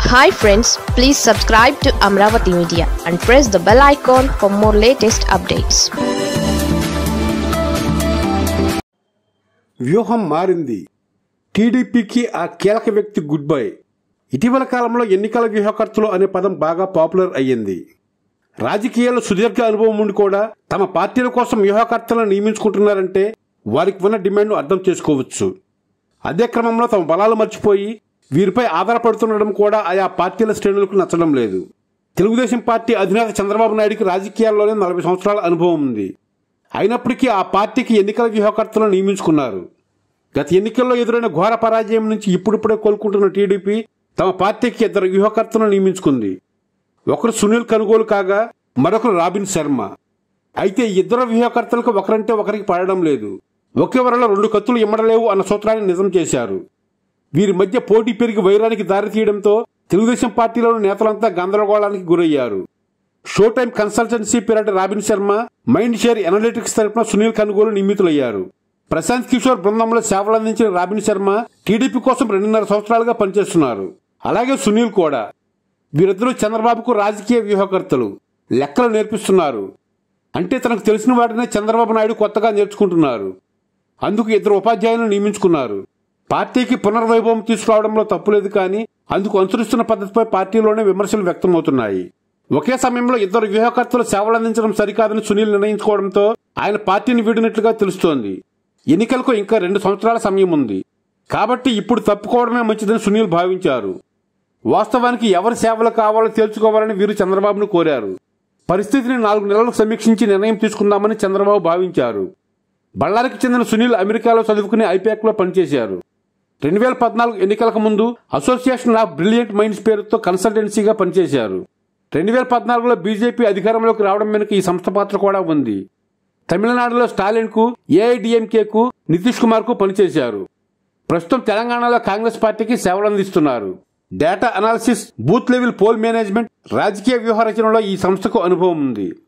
hi friends please subscribe to Amaravati media and press the bell icon for more latest updates వ్యూహం మారింది టీడీపీకి ఆ కీలక వ్యక్తి గుడ్ బై ఇటీవల కాలంలో ఎన్నికల వ్యూహకర్తలు అనే పదం బాగా పాపులర్ అయ్యింది రాజకీయాల్లో సుదీర్ఘ అనుభవం ఉండి కూడా తమ పార్టీల కోసం వ్యూహకర్తలను నియమించుకుంటున్నారంటే వారికి ఉన్న డిమాండ్ను అర్థం చేసుకోవచ్చు అదే క్రమంలో తమ బలాలు మర్చిపోయి వీరిపై ఆధారపడుతుండడం కూడా ఆయా పార్టీల శ్రేణులకు నచ్చడం లేదు తెలుగుదేశం పార్టీ అధినేత చంద్రబాబు నాయుడికి రాజకీయాల్లోనే నలభై సంవత్సరాల అనుభవం ఉంది అయినప్పటికీ ఆ పార్టీకి ఎన్నికల వ్యూహకర్తలను నియమించుకున్నారు గత ఎన్నికల్లో ఎదురైన ఘోర పరాజయం నుంచి ఇప్పుడిప్పుడే కోలుకుంటున్న టీడీపీ తమ పార్టీకి ఇద్దరు వ్యూహకర్తలను నియమించుకుంది ఒకరు సునీల్ కనుగోలు కాగా మరొకరు రాబిన్ శర్మ అయితే ఈ ఇద్దరు వ్యూహకర్తలకు ఒకరంటే ఒకరికి పడడం లేదు ఒకే వరలో రెండు కత్తులు ఇమ్మడలేవు అన్న సూత్రాన్ని నిజం చేశారు వీరి మధ్య పోటీ పెరిగి వైరానికి దారితీయడంతో తెలుగుదేశం పార్టీలోని నేతలంతా గందరగోళానికి గురయ్యారు షో టైం కన్సల్టెన్సీ పేరట Robin Sharma mind share analytics తరపున సునీల్ కనుగోలు నియమితులయ్యారు ప్రశాంత్ కిషోర్ బృందంలో సేవలందించిన రాబిన్ శర్మ టీడీపీ కోసం రెండున్నర సంవత్సరాలుగా పనిచేస్తున్నారు అలాగే సునీల్ కూడా వీరిద్దరూ చంద్రబాబుకు రాజకీయ వ్యూహకర్తలు లెక్కలు నేర్పిస్తున్నారు అంటే తనకు తెలిసిన వాటినే చంద్రబాబు నాయుడు కొత్తగా నేర్చుకుంటున్నారు అందుకు ఇద్దరు ఉపాధ్యాయులను నియమించుకున్నారు పార్టీకి పునర్వైభవం తీసుకురావడంలో తప్పులేదు కానీ అందుకు అనుసరిస్తున్న పద్ధతిపై పార్టీలోనే విమర్శలు వ్యక్తమవుతున్నాయి ఒకే సమయంలో ఇద్దరు వ్యూహకర్తలు సేవలందించడం సరికాదని సునీల్ నిర్ణయించుకోవడంతో ఆయన పార్టీని వీడినట్లుగా తెలుస్తోంది ఎన్నికలకు ఇంకా రెండు సంవత్సరాల సమయం ఉంది కాబట్టి ఇప్పుడు తప్పుకోవడమే మంచిదని సునీల్ భావించారు వాస్తవానికి ఎవరి సేవలు కావాలో తేల్చుకోవాలని వీరు చంద్రబాబును కోరారు పరిస్థితిని నాలుగు నెలలకు సమీక్షించి నిర్ణయం తీసుకుందామని చంద్రబాబు భావించారు బళ్ళారికి చెందిన సునీల్ అమెరికాలో చదువుకుని ఐపాక్లో పనిచేశారు రెండు వేల పద్నాలుగు ఎన్నికలకు ముందు అసోసియేషన్ ఆఫ్ బ్రిలియంట్ మైండ్స్ పేరుతో కన్సల్టెన్సీగా పనిచేశారు రెండు వేల పద్నాలుగులో బీజేపీ అధికారంలోకి రావడం వెనుక ఈ సంస్థ పాత్ర కూడా ఉంది తమిళనాడులో స్టాలిన్కు ఏఐడిఎంకేకు నితీష్ కుమార్కు పనిచేశారు ప్రస్తుతం తెలంగాణలో కాంగ్రెస్ పార్టీకి సేవలందిస్తున్నారు data analysis booth level poll management రాజకీయ వ్యూహ రచనలో ఈ సంస్థకు అనుభవం ఉంది